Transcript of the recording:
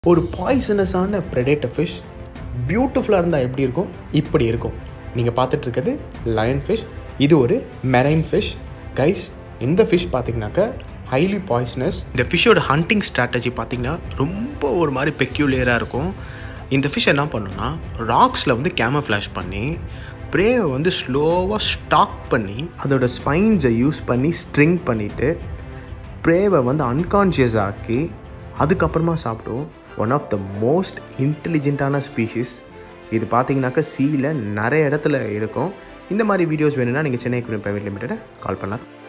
ஒரு பாய்சனஸான predator fish பியூட்டிஃபுல்லாக இருந்தால் எப்படி இருக்கும் இப்படி இருக்கும் நீங்கள் பார்த்துட்டு இருக்கிறது லயன் ஃபிஷ் இது ஒரு மெரைன் ஃபிஷ் கைஸ் இந்த ஃபிஷ் பார்த்தீங்கன்னாக்கா ஹைலி பாய்சனஸ் இந்த ஃபிஷ்ஷோட ஹண்டிங் ஸ்ட்ராட்டஜி பார்த்தீங்கன்னா ரொம்ப ஒரு மாதிரி பெக்யூலியராக இருக்கும் இந்த ஃபிஷ் என்ன பண்ணுன்னா ராக்ஸில் வந்து கேமஃப்ளாஷ் பண்ணி ப்ரேவை வந்து ஸ்லோவாக ஸ்டாக் பண்ணி அதோட ஸ்பைன்ஸை யூஸ் பண்ணி ஸ்ட்ரிங் பண்ணிவிட்டு ப்ரேவை வந்து அன்கான்ஷியஸ் ஆக்கி அதுக்கப்புறமா சாப்பிட்டோம் ஒன் ஆஃப் த மோஸ்ட் இன்டெலிஜென்ட்டான ஸ்பீஷிஸ் இது பார்த்தீங்கன்னாக்கா சீல நிறைய இடத்துல இருக்கும் இந்த மாதிரி வீடியோஸ் வேணும்னா நீங்கள் சென்னை குரூப் ப்ரைவேட் லிமிட்டடை கால் பண்ணலாம்